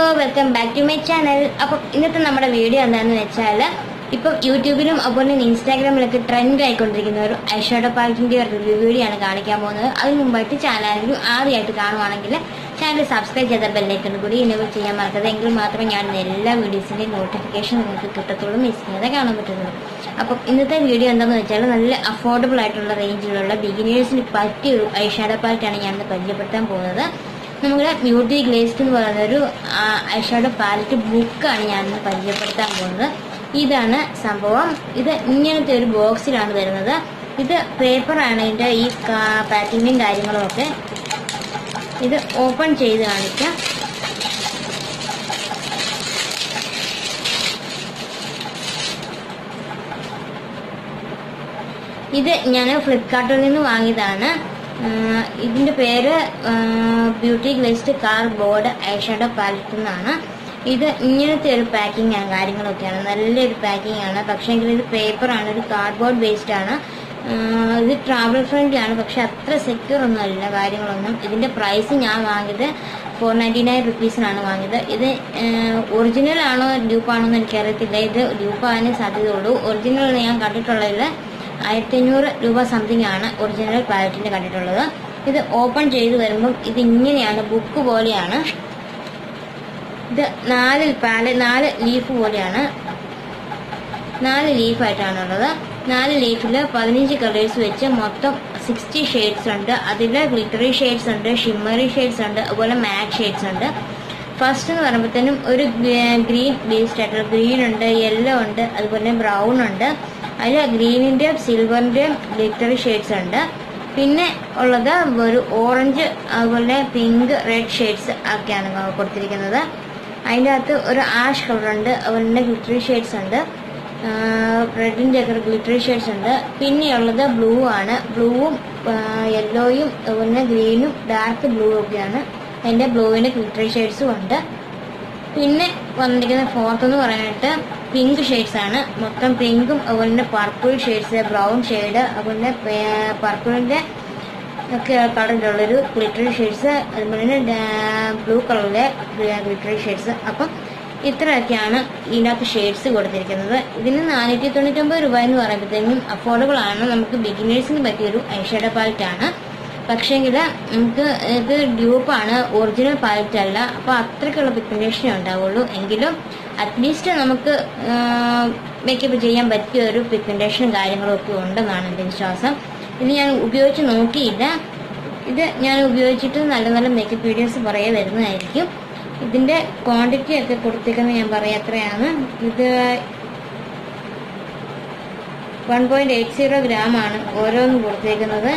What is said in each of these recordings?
welcome back to my channel അപ്പം ഇന്നത്തെ നമ്മുടെ വീഡിയോ എന്താണെന്ന് വെച്ചാൽ ഇപ്പം യൂട്യൂബിലും അതുപോലെ തന്നെ ഇൻസ്റ്റാഗ്രാമിലൊക്കെ ട്രെൻഡ് ആയിക്കൊണ്ടിരിക്കുന്ന ഒരു ഐഷാഡോ പാലറ്റിന്റെ ഒരു റിവ്യൂ വീഡിയോ ആണ് കാണിക്കാൻ പോകുന്നത് അതിന് മുമ്പായിട്ട് ചാനലിലും ആദ്യമായിട്ട് കാണുവാണെങ്കിൽ ചാനൽ സബ്സ്ക്രൈബ് ചെയ്ത ബെല്ലൈക്കൺ കൂടി എനേബിൾ ചെയ്യാൻ മറക്കരുത് എങ്കിൽ മാത്രമേ ഞാൻ എല്ലാ വീഡിയോസിന്റെയും നോട്ടിഫിക്കേഷൻ നിങ്ങൾക്ക് കിട്ടത്തുള്ളൂ മിസ് ചെയ്യാതെ കാണാൻ പറ്റുള്ളൂ അപ്പം ഇന്നത്തെ വീഡിയോ എന്താണെന്ന് വെച്ചാൽ നല്ല അഫോർഡബിൾ ആയിട്ടുള്ള റേഞ്ചിലുള്ള ബിഗിനേഴ്സിന് പറ്റിയ ഒരു ഐഷാഡോ പാലറ്റാണ് ഞാൻ ഇന്ന് പരിചയപ്പെടുത്താൻ പോകുന്നത് നമ്മുടെ ബ്യൂട്ടി ഗ്ലേസ്റ്റ് എന്ന് പറയുന്ന ഒരു ഐഷാഡോ പാലറ്റ് ബുക്കാണ് ഞാൻ ഇന്ന് പരിചയപ്പെടുത്താൻ പോകുന്നത് ഇതാണ് സംഭവം ഇത് ഇങ്ങനത്തെ ഒരു ബോക്സിലാണ് വരുന്നത് ഇത് പേപ്പറാണ് ഇതിന്റെ ഈ പാക്കിങ്ങും കാര്യങ്ങളും ഒക്കെ ഇത് ഓപ്പൺ ചെയ്ത് കാണിക്കാം ഇത് ഞാൻ ഫ്ലിപ്കാർട്ടിൽ നിന്ന് വാങ്ങിയതാണ് ആഹ് ഇതിന്റെ പേര് Beauty Glazed cardboard eyeshadow palette എന്നാണ് ഇത് ഇങ്ങനത്തെ ഒരു പാക്കിംഗ് ആണ് കാര്യങ്ങളൊക്കെയാണ് നല്ലൊരു പാക്കിംഗ് ആണ് പക്ഷേ എങ്കിൽ ഇത് പേപ്പറാണ് ഒരു കാർഡ്ബോർഡ് ബേസ്ഡ് ആണ് ആഹ് ഇത് ട്രാവൽ ഫ്രണ്ട്ലി ആണ് പക്ഷെ അത്ര സെക്യൂർ ഒന്നും അല്ല കാര്യങ്ങളൊന്നും ഇതിന്റെ പ്രൈസ് ഞാൻ വാങ്ങിയത് ഫോർ നയൻറ്റി നയൻ റുപ്പീസിനാണ് വാങ്ങിയത് ഇത് ഒറിജിനൽ ആണോ ഡ്യൂപ്പാണോ എന്ന് എനിക്കറിയത്തില്ല ഇത് ഡ്യൂപ്പാകാനേ സാധ്യതയുള്ളൂ ഒറിജിനൽ ഞാൻ കണ്ടിട്ടുള്ളതിൽ ആയിരത്തി അഞ്ഞൂറ് രൂപ സംതിങ് ആണ് ഒറിജിനൽ പാലറ്റിന്റെ കണ്ടിട്ടുള്ളത് ഇത് ഓപ്പൺ ചെയ്ത് വരുമ്പം ഇത് ഇങ്ങനെയാണ് ബുക്ക് പോലെയാണ് ഇത് നാല് പാല നാല് ലീഫ് പോലെയാണ് നാല് ലീഫായിട്ടാണുള്ളത് നാല് ലീഫിൽ പതിനഞ്ച് കളേഴ്സ് വെച്ച് മൊത്തം സിക്സ്റ്റി ഷെയ്ഡ്സ് ഉണ്ട് അതിൽ ഗ്ലിറ്ററി ഷെയ്ഡ്സ് ഉണ്ട് ഷിമ്മറി ഷെയ്ഡ്സ് ഉണ്ട് അതുപോലെ മാറ്റ് ഷെയ്ഡ്സ് ഉണ്ട് ഫസ്റ്റ് എന്ന് പറയുമ്പോഴത്തേനും ഒരു ഗ്രീൻ ബേസ്ഡ് ആയിട്ടുള്ള ഗ്രീൻ ഉണ്ട് യെല്ലോ ഉണ്ട് അതുപോലെ ബ്രൗൺ ഉണ്ട് അതിൽ ഗ്രീനിന്റെയും സിൽവറിന്റെയും ഗ്ലിറ്ററി ഷെയ്ഡ്സ് ഉണ്ട് പിന്നെ ഉള്ളത് ഒരു ഓറഞ്ച് അതുപോലെ പിങ്ക് റെഡ് ഷെയ്ഡ്സ് ഒക്കെയാണ് കൊടുത്തിരിക്കുന്നത് അതിൻ്റെ അകത്ത് ഒരു ആഷ് കളർ ഉണ്ട് അതുപോലെ ഗ്ലിറ്ററി ഷെയ്ഡ്സ് ഉണ്ട് റെഡിന്റെ ഒക്കെ ഗ്ലിറ്ററി ഷെയ്ഡ്സ് ഉണ്ട് പിന്നെയുള്ളത് ബ്ലൂ ആണ് ബ്ലൂവും യെല്ലോയും അതുപോലെ ഗ്രീനും ഡാർക്ക് ബ്ലൂ ഒക്കെയാണ് അതിന്റെ ബ്ലൂവിന്റെ ഗ്ലിറ്ററി ഷെയ്ഡ്സും ഉണ്ട് പിന്നെ വന്നിരിക്കുന്ന ഫോർത്ത് എന്ന് പറയാനായിട്ട് പിങ്ക് ഷെയ്ഡ്സ് ആണ് മൊത്തം പിങ്കും അതുപോലെ തന്നെ പർപ്പിൾ ഷെയ്ഡ്സ് ബ്രൗൺ ഷെയ്ഡ് അതുപോലെ പർപ്പിളിന്റെ ഒക്കെ കളറിലുള്ളൊരു ഗ്ലിറ്ററി ഷെയ്ഡ്സ് അതുപോലെ തന്നെ ബ്ലൂ കളറിലെ ഗ്ലിറ്ററി ഷെയ്ഡ്സ് അപ്പം ഇത്രയൊക്കെയാണ് ഇതിനകത്ത് ഷെയ്ഡ്സ് കൊടുത്തിരിക്കുന്നത് ഇതിന് നാനൂറ്റി തൊണ്ണൂറ്റൊമ്പത് രൂപ എന്ന് പറയുമ്പോഴത്തേക്കും അഫോർഡബിൾ ആണ് നമുക്ക് ബിഗിനേഴ്സിന് പറ്റിയൊരു ഐഷാഡോ പാലറ്റ് ആണ് പക്ഷേങ്കിൽ നമുക്ക് ഇത് ഡ്യൂപ്പാണ് ഒറിജിനൽ പാലറ്റ് അല്ല അപ്പോൾ അത്രയ്ക്കുള്ള പിഗ്മെന്റേഷനേ ഉണ്ടാവുള്ളൂ എങ്കിലും അറ്റ്ലീസ്റ്റ് നമുക്ക് മേക്കപ്പ് ചെയ്യാൻ പറ്റിയ ഒരു പിഗ്മെന്റേഷനും കാര്യങ്ങളും ഒക്കെ ഉണ്ടെന്നാണ് എൻ്റെ വിശ്വാസം ഇത് ഞാൻ ഉപയോഗിച്ച് നോക്കിയില്ല ഇത് ഞാൻ ഉപയോഗിച്ചിട്ട് നല്ല നല്ല മേക്കപ്പ് വീഡിയോസ് കുറേ വരുന്നതായിരിക്കും ഇതിന്റെ ക്വാണ്ടിറ്റി ഒക്കെ കൊടുത്തേക്കുന്നത് ഞാൻ പറയാം എത്രയാണ് ഇത് one point eight zero gram ആണ് ഓരോന്നും കൊടുത്തേക്കുന്നത്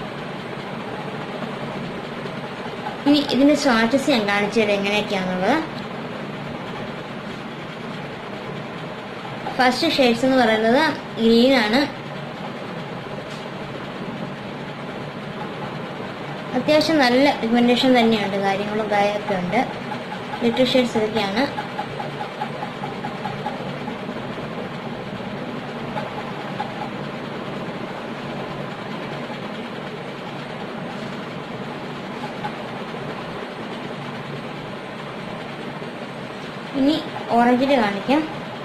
ഇനി ഇതിന്റെ സ്വാറ്റസ് ഞാൻ കാണിച്ചത് എങ്ങനെയൊക്കെയാണുള്ളത് ഫസ്റ്റ് ഷെയ്ഡ്സ് എന്ന് പറയുന്നത് ഗ്രീൻ ആണ് അത്യാവശ്യം നല്ല പിഗ്മെന്റേഷൻ തന്നെയുണ്ട് കാര്യങ്ങളും കാര്യമൊക്കെ ഉണ്ട് ലിറ്റർ ഷെയ്ഡ്സ് ഇതൊക്കെയാണ് ഇനി ഓറഞ്ചിൽ കാണിക്കാം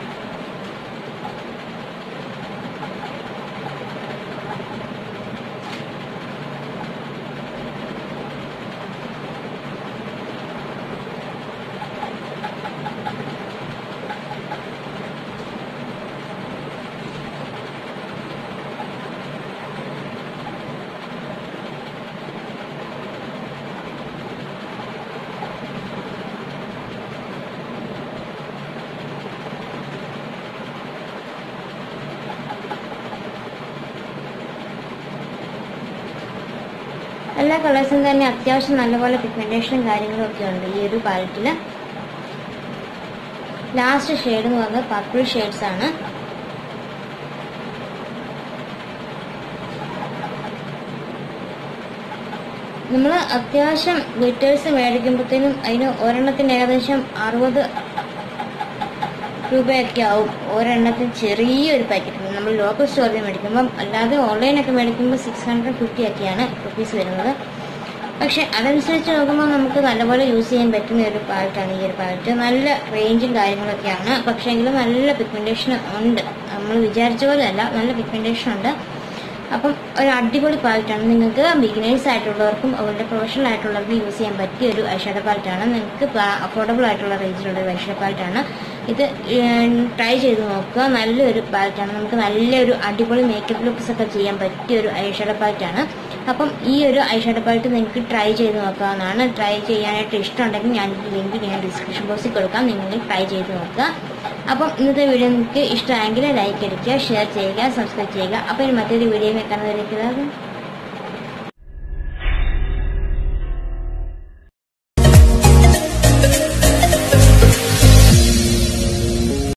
എല്ലാ കളേഴ്സും തന്നെ അത്യാവശ്യം നല്ലപോലെ പിഗ്മെന്റേഷനും കാര്യങ്ങളും ഒക്കെ ഉണ്ട് ഈ ഒരു പാലറ്റിൽ ലാസ്റ്റ് ഷെയ്ഡ് എന്ന് പറഞ്ഞത് പർപ്പിൾ ഷെയ്ഡ്സ് ആണ് നമ്മൾ അത്യാവശ്യം ഗ്ലിറ്റേഴ്സ് മേടിക്കുമ്പോഴത്തേനും അതിന് ഒരെണ്ണത്തിന് ഏകദേശം അറുപത് രൂപയൊക്കെ ആവും ഒരെണ്ണത്തിന് ചെറിയൊരു പാക്കറ്റ് നമ്മൾ ലോക്കൽ സ്റ്റോറിൽ മേടിക്കുമ്പം അല്ലാതെ ഓൺലൈനൊക്കെ മേടിക്കുമ്പോൾ സിക്സ് ഹൺഡ്രഡ് ഫിഫ്റ്റി ഒക്കെയാണ് റുപ്പീസ് വരുന്നത് പക്ഷെ അതനുസരിച്ച് നോക്കുമ്പോൾ നമുക്ക് നല്ലപോലെ യൂസ് ചെയ്യാൻ പറ്റുന്ന ഒരു പാലറ്റാണ് ഈ ഒരു പാലറ്റ് നല്ല റേഞ്ചും കാര്യങ്ങളൊക്കെയാണ് പക്ഷേ എങ്കിലും നല്ല പിഗ്മെന്റേഷൻ ഉണ്ട് നമ്മൾ വിചാരിച്ച പോലെ അല്ല നല്ല പിഗ്മെന്റേഷൻ ഉണ്ട് അപ്പം ഒരു അടിപൊളി പാലറ്റാണ് നിങ്ങൾക്ക് ബിഗിനേഴ്സ് ആയിട്ടുള്ളവർക്കും അതുപോലെ പ്രൊഫഷണൽ ആയിട്ടുള്ളവർക്കും യൂസ് ചെയ്യാൻ പറ്റിയ ഒരു ഐഷാഡോ പാലറ്റാണ് നിങ്ങൾക്ക് അഫോർഡബിൾ ആയിട്ടുള്ള റേഞ്ചിലുള്ള ഒരു ഐഷാഡോ പാലറ്റാണ് ഇത് ട്രൈ ചെയ്ത് നോക്കുക നല്ലൊരു പാലറ്റാണ് നമുക്ക് നല്ലൊരു അടിപൊളി മേക്കപ്പ് ലുക്സ് ഒക്കെ ചെയ്യാൻ പറ്റിയ ഒരു ഐഷാഡോ പാലറ്റാണ് അപ്പം ഈ ഒരു ഐഷാഡോ പാലറ്റ് നിങ്ങൾക്ക് ട്രൈ ചെയ്ത് നോക്കാവുന്നതാണ് ട്രൈ ചെയ്യാനായിട്ട് ഇഷ്ടമുണ്ടെങ്കിൽ ഞാൻ ലിങ്ക് ഞാൻ ഡിസ്ക്രിപ്ഷൻ ബോക്സിൽ കൊടുക്കാം നിങ്ങൾ ട്രൈ ചെയ്ത് നോക്കുക അപ്പം ഇന്നത്തെ വീഡിയോ നിങ്ങൾക്ക് ഇഷ്ടമായെങ്കിൽ ലൈക്ക് അടിക്കുക ഷെയർ ചെയ്യുക സബ്സ്ക്രൈബ് ചെയ്യുക അപ്പോൾ ഇനി മറ്റൊരു വീഡിയോ കാണുന്നവരേക്ക്